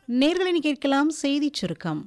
நேர்களின் கேட்கலாம் செய்திச் சுருக்கம்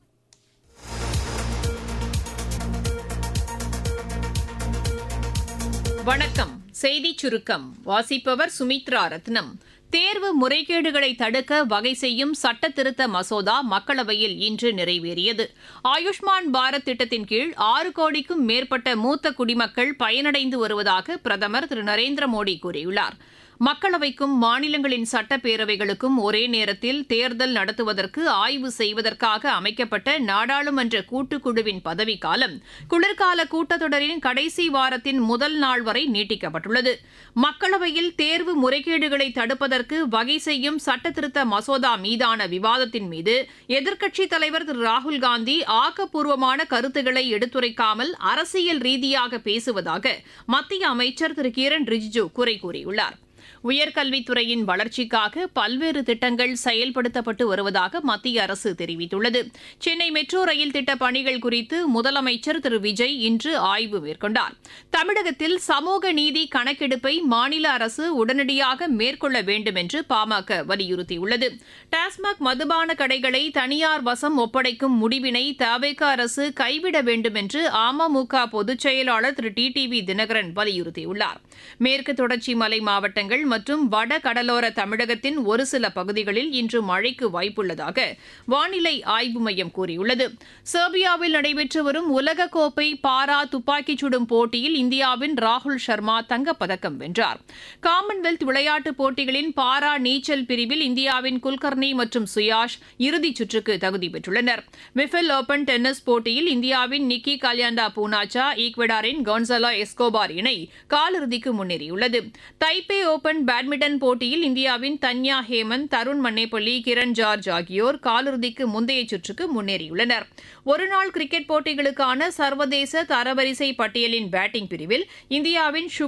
வணக்கம் செய்திச் சுருக்கம் வாசிப்பவர் சுமித்ரா ரத்னம் தேர்வு முறைகேடுகளை தடுக்க வகை செய்யும் சட்ட திருத்த மசோதா மக்களவையில் இன்று நிறைவேறியது ஆயுஷ்மான் பாரத் திட்டத்தின் கீழ் ஆறு கோடிக்கும் மேற்பட்ட மூத்த குடிமக்கள் பயனடைந்து வருவதாக பிரதமர் திரு நரேந்திர மோடி கூறியுள்ளார் மக்களவைக்கும் மாநிலங்களின் சட்டப்பேரவைகளுக்கும் ஒரே நேரத்தில் தேர்தல் நடத்துவதற்கு ஆய்வு செய்வதற்காக அமைக்கப்பட்ட நாடாளுமன்ற கூட்டுக்குழுவின் பதவிக்காலம் குளிர்கால கூட்டத்தொடரின் கடைசி வாரத்தின் முதல் நாள் வரை நீட்டிக்கப்பட்டுள்ளது மக்களவையில் தேர்வு முறைகேடுகளை தடுப்பதற்கு வகை செய்யும் சட்டத்திருத்த மசோதா மீதான விவாதத்தின் மீது எதிர்க்கட்சித் தலைவர் திரு ராகுல்காந்தி ஆக்கப்பூர்வமான கருத்துக்களை எடுத்துரைக்காமல் அரசியல் ரீதியாக பேசுவதாக மத்திய அமைச்சர் திரு கிரண் ரிஜிஜு குறை கூறியுள்ளார் உயர்கல்வித்துறையின் வளர்ச்சிக்காக பல்வேறு திட்டங்கள் செயல்படுத்தப்பட்டு வருவதாக மத்திய அரசு தெரிவித்துள்ளது சென்னை மெட்ரோ ரயில் திட்ட பணிகள் குறித்து முதலமைச்சர் திரு விஜய் இன்று ஆய்வு மேற்கொண்டார் தமிழகத்தில் சமூக நீதி கணக்கெடுப்பை மாநில அரசு உடனடியாக மேற்கொள்ள வேண்டும் என்று பாமக வலியுறுத்தியுள்ளது டாஸ்மாக் மதுபான கடைகளை தனியார் வசம் ஒப்படைக்கும் முடிவினை தவேக அரசு கைவிட வேண்டும் என்று அமமுக பொதுச் செயலாளர் திரு டி டி தினகரன் வலியுறுத்தியுள்ளார் மேற்கு தொடர்ச்சி மலை மாவட்டங்கள் மற்றும் வட கடலோர தமிழகத்தின் ஒரு சில பகுதிகளில் இன்று மழைக்கு வாய்ப்புள்ளதாக வானிலை ஆய்வு மையம் கூறியுள்ளது செர்பியாவில் நடைபெற்று வரும் உலகக்கோப்பை பாரா துப்பாக்கிச் சுடும் போட்டியில் இந்தியாவின் ராகுல் சர்மா தங்கப்பதக்கம் வென்றார் காமன்வெல்த் விளையாட்டுப் போட்டிகளின் பாரா நீச்சல் பிரிவில் இந்தியாவின் குல்கர்னி மற்றும் சுயாஷ் இறுதிச் சுற்றுக்கு தகுதி பெற்றுள்ளனர் விஃபெல் ஓபன் டென்னிஸ் போட்டியில் இந்தியாவின் நிக்கி கல்யாண்டா பூனாச்சா ஈக்வெடாரின் கொன்சலா எஸ்கோபார் இணை காலிறுதிக்கு முன்னேறியுள்ளது தைப்பே ஓபன் பேட்மிண்டன் போட்டியில் இந்தியாவின் தன்யா ஹேமந்த் தருண் மன்னேப்பள்ளி கிரண் ஜார்ஜ் ஆகியோர் காலிறுதிக்கு முந்தைய சுற்றுக்கு முன்னேறியுள்ளனர் ஒருநாள் கிரிக்கெட் போட்டிகளுக்கான சர்வதேச தரவரிசை பட்டியலின் பேட்டிங் பிரிவில் இந்தியாவின்